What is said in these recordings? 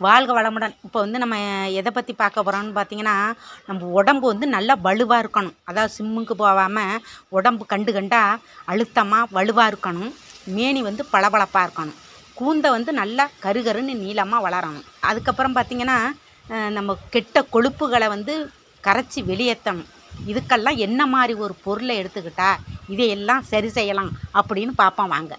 வாழ்க வளமுடன் இப்போ வந்து நம்ம எதை பற்றி பார்க்க போகிறோம்னு பார்த்தீங்கன்னா நம்ம உடம்பு வந்து நல்லா வலுவாக இருக்கணும் அதாவது சிம்முக்கு போகாமல் உடம்பு கண்டு கண்டா அழுத்தமாக வலுவாக இருக்கணும் மேனி வந்து பளபளப்பாக இருக்கணும் கூந்தை வந்து நல்லா கருகருன்னு நீளமாக வளரணும் அதுக்கப்புறம் பார்த்திங்கன்னா அஹ், நம்ம கெட்ட கொழுப்புகளை வந்து கரைச்சி வெளியேற்றணும் இதுக்கெல்லாம் என்ன மாதிரி ஒரு பொருளை எடுத்துக்கிட்டா இதையெல்லாம் சரி செய்யலாம் அப்படின்னு பார்ப்போம் வாங்க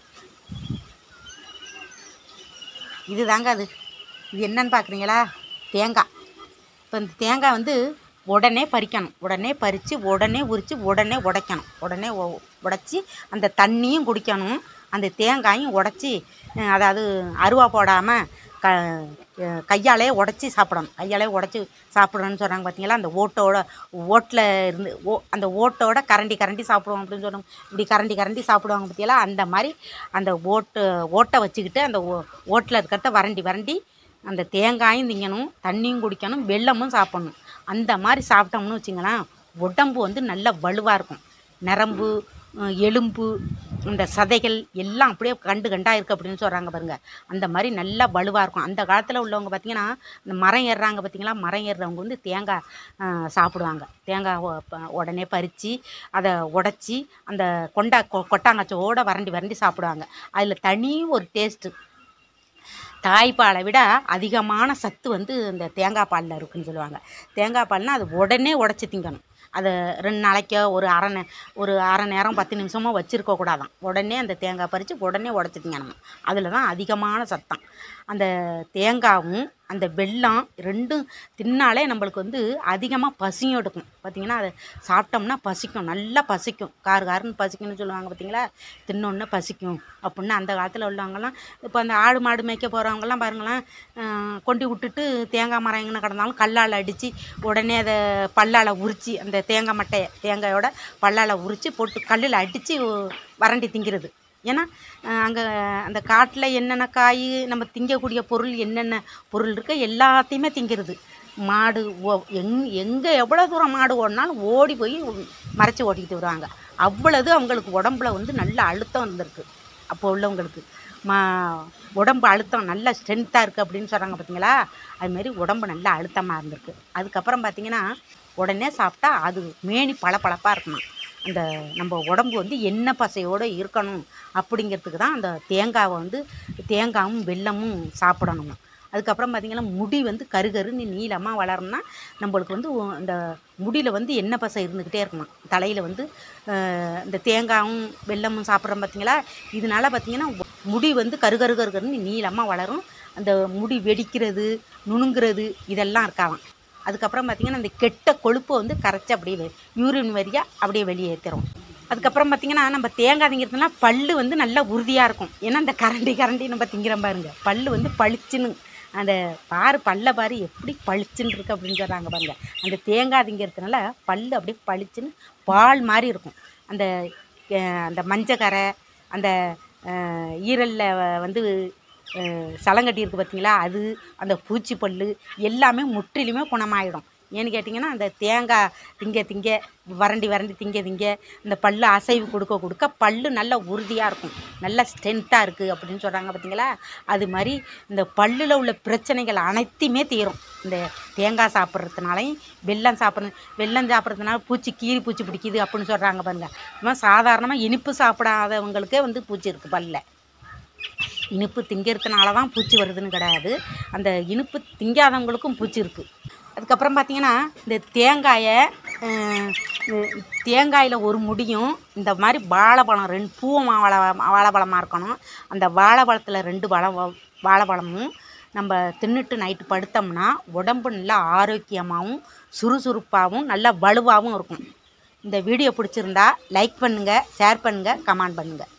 இதுதாங்க அது இது என்னன்னு பார்க்குறீங்களா தேங்காய் இப்போ இந்த தேங்காய் வந்து உடனே பறிக்கணும் உடனே பறித்து உடனே உரித்து உடனே உடைக்கணும் உடனே உ- உடைச்சி அந்த தண்ணியும் குடிக்கணும் அந்த தேங்காயும் உடச்சி அஹ், அதாவது அருவா போடாமல் க அஹ், கையாலே உடச்சி சாப்பிடணும் கையாலே உடச்சி சாப்பிடணும்னு சொல்கிறாங்க பார்த்தீங்களா அந்த ஓட்டோட ஓட்டில் இருந்து ஓ அந்த ஓட்டோட கரண்டி கரண்டி சாப்பிடுவோம் அப்படின்னு சொல்லுவாங்க இப்படி கரண்டி கரண்டி சாப்பிடுவாங்க பார்த்தீங்களா அந்த மாதிரி அந்த ஓட்டு ஓட்டை வச்சுக்கிட்டு அந்த ஓ ஓட்டில் இருக்கிறத வரண்டி வரண்டி அந்த தேங்காயும் திங்கணும் தண்ணியும் குடிக்கணும் வெல்லமும் சாப்பிடணும் அந்த மாதிரி சாப்பிட்டோம்னு வச்சுங்களேன் உடம்பு வந்து நல்ல வலுவாக இருக்கும் நரம்பு அஹ், எலும்பு இந்த சதைகள் எல்லாம் அப்படியே கண்டு கண்டா இருக்குது அப்படின்னு சொல்கிறாங்க பாருங்க அந்த மாதிரி நல்லா வலுவாக இருக்கும் அந்த காலத்தில் உள்ளவங்க பார்த்திங்கன்னா இந்த மரம் ஏறுறாங்க பார்த்தீங்களா மரம் ஏறுறவங்க வந்து தேங்காய் அஹ், சாப்பிடுவாங்க தேங்காய் ஒ- ப- உடனே பறித்து அதை உடச்சி அந்த கொண்டா கொ கொட்டாங்கச்சோட வரண்டி வரண்டி சாப்பிடுவாங்க அதில் தனி ஒரு டேஸ்ட்டு தாய்ப்பாலை விட அதிகமான சத்து வந்து இந்த தேங்காய் பாலில் இருக்குன்னு சொல்லுவாங்க தேங்காய் பால்னால் அது உடனே உடச்சி திங்கணும் அதை ரெண்டு நாளைக்கோ ஒரு அரை நே ஒரு அரை நேரம் பத்து நிமிஷமோ வச்சுருக்க கூடாதான் உடனே அந்த தேங்காய் பறித்து உடனே உடச்சி திங்கணும் அதில் தான் அதிகமான சத்தம் அந்த தேங்காவும் அந்த வெல்லம் ரெண்டும் தின்னாலே நம்மளுக்கு வந்து அதிகமாக பசியும் எடுக்கும் பார்த்திங்கன்னா அதை சாப்பிட்டோம்னா பசிக்கும் நல்லா பசிக்கும் கார் காருன்னு பசிக்கும்னு சொல்லுவாங்க பார்த்தீங்களா தின்னோன்னே பசிக்கும் அப்படின்னு அந்த காலத்தில் உள்ளவங்கலாம் இப்போ அந்த ஆடு மாடு மேய்க்க போகிறவங்கலாம் பாருங்களேன் அஹ் கொண்டு விட்டுட்டு தேங்காய் மரம் எங்கே கிடந்தாலும் கல்லால் அடித்து உடனே அதை பல்லால் உரித்து அந்த தேங்காய் மட்டையை தேங்காயோட பல்லால் உரித்து போட்டு கல்லில் அடித்து வறண்டி திங்கிறது ஏன்னா அங்கே அந்த காட்டில் என்னென்ன காய் நம்ம திங்கக்கூடிய பொருள் என்னென்ன பொருள் இருக்கோ எல்லாத்தையுமே திங்கிறது மாடு ஓ எங் எங்கே எவ்வளோ தூரம் மாடு ஓடினாலும் ஓடி போய் மறைச்சி ஓட்டிக்கிட்டு வருவாங்க அவ்வளவு அவங்களுக்கு உடம்புல வந்து நல்ல அழுத்தம் இருந்திருக்கு அப்போ உள்ளவங்களுக்கு மா உடம்பு அழுத்தம் நல்ல ஸ்ட்ரென்த்தாக இருக்குது அப்படின்னு சொல்கிறாங்க பார்த்தீங்களா அதுமாரி உடம்பு நல்ல அழுத்தமாக இருந்திருக்கு அதுக்கப்புறம் பார்த்தீங்கன்னா உடனே சாப்பிட்டா அது மேனி பளபளப்பாக இருக்குமா அந்த நம்ம உடம்பு வந்து எண்ணெய் பசையோடு இருக்கணும் அப்படிங்கிறதுக்கு தான் அந்த தேங்காவை வந்து தேங்காயும் வெல்லமும் சாப்பிடணும் அதுக்கப்புறம் பார்த்திங்கன்னா முடி வந்து கருகருன்னு நீளமாக வளரணும்னா நம்மளுக்கு வந்து ஒ- இந்த முடியில் வந்து எண்ணெய் பசை இருந்துக்கிட்டே இருக்கணும் தலையில் வந்து அஹ், இந்த தேங்காயும் வெல்லமும் சாப்பிட்றோம் பார்த்தீங்களா இதனால பார்த்திங்கன்னா முடி வந்து கருகரு கருகருன்னு நீளமாக வளரும் அந்த முடி வெடிக்கிறது நுணுங்கிறது இதெல்லாம் இருக்காலாம் அதுக்கப்புறம் பார்த்திங்கன்னா அந்த கெட்ட கொழுப்பை வந்து கரைச்சி அப்படியே வெ- யூரின் வழியாக அப்படியே வெளியேற்றிடும் அதுக்கப்புறம் பார்த்திங்கன்னா நம்ம தேங்காய் திங்கிறதுனா பல்லு வந்து நல்லா உறுதியாக இருக்கும் ஏன்னா அந்த கரண்டி கரண்டி நம்ம திங்கிறோம் பாருங்க பல்லு வந்து பளிச்சுன்னு அந்த பாரு பல்ல பாரு எப்படி பளிச்சுன்னு இருக்கு அப்படின்னு சொல்கிறாங்க பாருங்க அந்த தேங்காய் திங்கிறதுனால பல்லு அப்படியே பளிச்சுன்னு பால் மாதிரி இருக்கும் அந்த அஹ், அந்த மஞ்சக்கரை அந்த ஈரலில் வந்து அஹ், சலங்கட்டி இருக்குது பார்த்தீங்களா அது அந்த பூச்சி பல்லு எல்லாமே முற்றிலுமே குணமாயிடும் ஏன்னு கேட்டிங்கன்னா அந்த தேங்காய் திங்க திங்க வறண்டி வறண்டி திங்க திங்க இந்த பல்லு அசைவு கொடுக்க கொடுக்க பல்லு நல்ல உறுதியாக இருக்கும் நல்ல ஸ்ட்ரென்த்தாக இருக்குது அப்படின்னு சொல்கிறாங்க பார்த்தீங்களா அது மாதிரி இந்த பல்லில் உள்ள பிரச்சனைகள் அனைத்துமே தீரும் இந்த தேங்காய் சாப்பிட்றதுனாலையும் வெல்லம் சாப்பிட்றது வெல்லம் சாப்பிட்றதுனால பூச்சி கீரி பூச்சி பிடிக்குது அப்படின்னு சொல்கிறாங்க பாருங்க சும்மா சாதாரணமாக இனிப்பு சாப்பிடாதவங்களுக்கே வந்து பூச்சி இருக்குது பல்லில் இனிப்பு திங்கிறதுனால தான் பூச்சி வருதுன்னு கிடையாது அந்த இனிப்பு திங்காதவங்களுக்கும் பூச்சி இருக்குது அதுக்கப்புறம் பார்த்தீங்கன்னா இந்த தேங்காயை அஹ், இந்த தேங்காயில் ஒரு முடியும் இந்த மாதிரி வாழைப்பழம் ரெண்டு பூவும் வாழை வாழைப்பழமாக இருக்கணும் அந்த வாழைப்பழத்தில் ரெண்டு பழம் வாழைப்பழமும் நம்ம தின்னுட்டு நைட்டு படுத்தோம்னா உடம்பு நல்லா ஆரோக்கியமாகவும் சுறுசுறுப்பாகவும் நல்லா வலுவாகவும் இருக்கும் இந்த வீடியோ பிடிச்சிருந்தா லைக் பண்ணுங்கள் ஷேர் பண்ணுங்கள் கமெண்ட் பண்ணுங்கள்